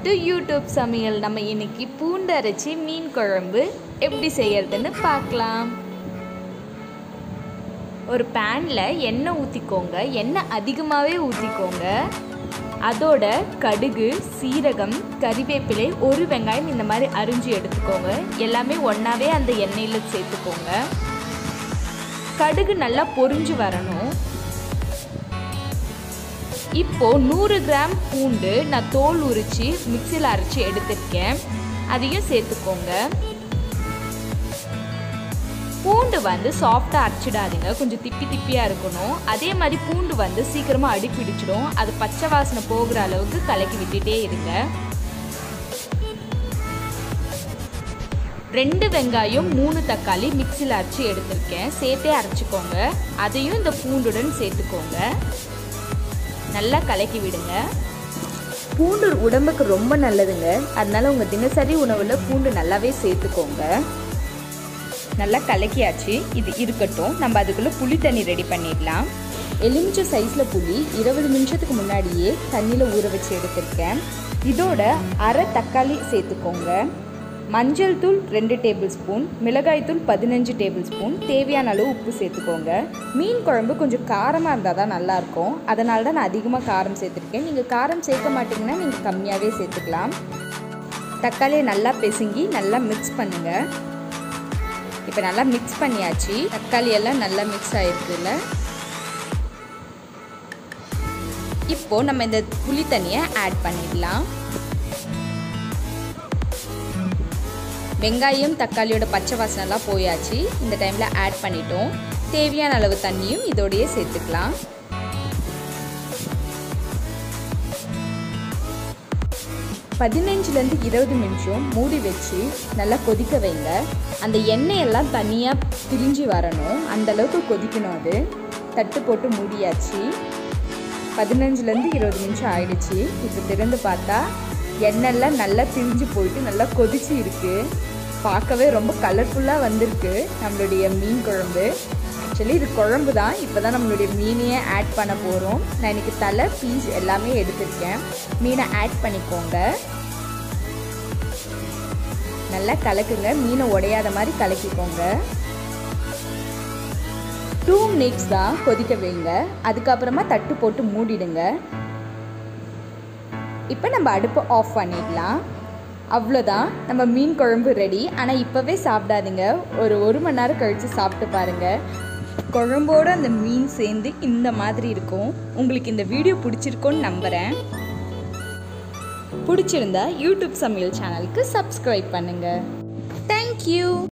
to YouTube சமையல் நம்ம இன்னைக்கு பூண்டு அரைச்சி மீன் குழம்பு எப்படி செய்யறதுன்னு பார்க்கலாம் ஒரு பேனில் எண்ணெய் ஊற்றிக்கோங்க எண்ணெய் அதிகமாகவே ஊற்றிக்கோங்க அதோட கடுகு சீரகம் கறிவேப்பிலை ஒரு வெங்காயம் இந்த மாதிரி அரிஞ்சு எடுத்துக்கோங்க எல்லாமே ஒன்றாவே அந்த எண்ணெயில் சேர்த்துக்கோங்க கடுகு நல்லா பொரிஞ்சு வரணும் இப்போ நூறு கிராம் பூண்டு நான் தோல் உரித்து மிக்சியில் அரைச்சி எடுத்திருக்கேன் அதையும் சேர்த்துக்கோங்க பூண்டு வந்து சாஃப்டாக அரைச்சிடாதீங்க கொஞ்சம் திப்பி திப்பியாக இருக்கணும் அதே மாதிரி பூண்டு வந்து சீக்கிரமாக அடி பிடிச்சிடும் அது பச்சை வாசனை போகிற அளவுக்கு கலக்கி விட்டுட்டே இருங்க ரெண்டு வெங்காயம் மூணு தக்காளி மிக்சியில் அரைச்சி எடுத்திருக்கேன் சேர்த்தே அரைச்சிக்கோங்க அதையும் இந்த பூண்டுடன் சேர்த்துக்கோங்க நல்லா கலக்கி விடுங்க பூண்டு உடம்புக்கு ரொம்ப நல்லதுங்க அதனால உங்கள் தினசரி உணவில் பூண்டு நல்லாவே சேர்த்துக்கோங்க நல்லா கலக்கியாச்சு இது இருக்கட்டும் நம்ம அதுக்குள்ளே புளி தண்ணி ரெடி பண்ணிடலாம் எலுமிச்சை சைஸில் புளி இருபது நிமிஷத்துக்கு முன்னாடியே தண்ணியில் ஊற வச்சு எடுத்திருக்கேன் இதோட அரை தக்காளி சேர்த்துக்கோங்க மஞ்சள் தூள் ரெண்டு டேபிள் ஸ்பூன் மிளகாய் தூள் பதினஞ்சு டேபிள் ஸ்பூன் தேவையான அளவு உப்பு சேர்த்துக்கோங்க மீன் குழம்பு கொஞ்சம் காரமாக இருந்தால் தான் நல்லாயிருக்கும் அதனால தான் நான் அதிகமாக காரம் சேர்த்துருக்கேன் நீங்கள் காரம் சேர்க்க மாட்டிங்கன்னா நீங்கள் கம்மியாகவே சேர்த்துக்கலாம் தக்காளியை நல்லா பிசுங்கி நல்லா மிக்ஸ் பண்ணுங்கள் இப்போ நல்லா மிக்ஸ் பண்ணியாச்சு தக்காளி எல்லாம் நல்லா மிக்ஸ் ஆயிருக்குல்ல இப்போ நம்ம இந்த புளி தண்ணியை ஆட் பண்ணிடலாம் வெங்காயம் தக்காளியோட பச்சை வாசனைலாம் போயாச்சு இந்த டைமில் ஆட் பண்ணிட்டோம் தேவையான அளவு தண்ணியும் இதோடையே சேர்த்துக்கலாம் பதினஞ்சுலேருந்து இருபது நிமிஷம் மூடி வச்சு நல்லா கொதிக்க வைங்க அந்த எண்ணெயெல்லாம் தனியாக பிரிஞ்சு வரணும் அந்த அளவுக்கு கொதிக்கணும் அது தட்டு போட்டு மூடியாச்சு பதினஞ்சுலேருந்து இருபது நிமிஷம் ஆயிடுச்சு இப்போ திறந்து பார்த்தா எண்ணெய்லாம் நல்லா பிரிஞ்சு போயிட்டு நல்லா கொதிச்சு இருக்குது பார்க்கவே ரொம்ப கலர்ஃபுல்லாக வந்திருக்கு நம்மளுடைய மீன் குழம்பு ஆக்சுவலி இது குழம்பு தான் இப்போ தான் நம்மளுடைய மீனையே ஆட் பண்ண போகிறோம் நான் இன்றைக்கி தலை பீஸ் எல்லாமே எடுத்திருக்கேன் மீனை ஆட் பண்ணிக்கோங்க நல்லா கலக்குங்க மீனை உடையாத மாதிரி கலக்கிக்கோங்க டூ மினிட்ஸ் தான் கொதிக்க வைங்க அதுக்கப்புறமா தட்டு போட்டு மூடிடுங்க இப்போ நம்ம அடுப்பை ஆஃப் பண்ணிடலாம் அவ்வளோதான் நம்ம மீன் குழம்பு ரெடி ஆனால் இப்போவே சாப்பிடாதீங்க ஒரு ஒரு மணி நேரம் கழித்து சாப்பிட்டு பாருங்கள் குழம்போடு அந்த மீன் சேர்ந்து இந்த மாதிரி இருக்கும் உங்களுக்கு இந்த வீடியோ பிடிச்சிருக்கோன்னு நம்புகிறேன் பிடிச்சிருந்தா யூடியூப் சமையல் சேனலுக்கு சப்ஸ்கிரைப் பண்ணுங்கள் தேங்க்யூ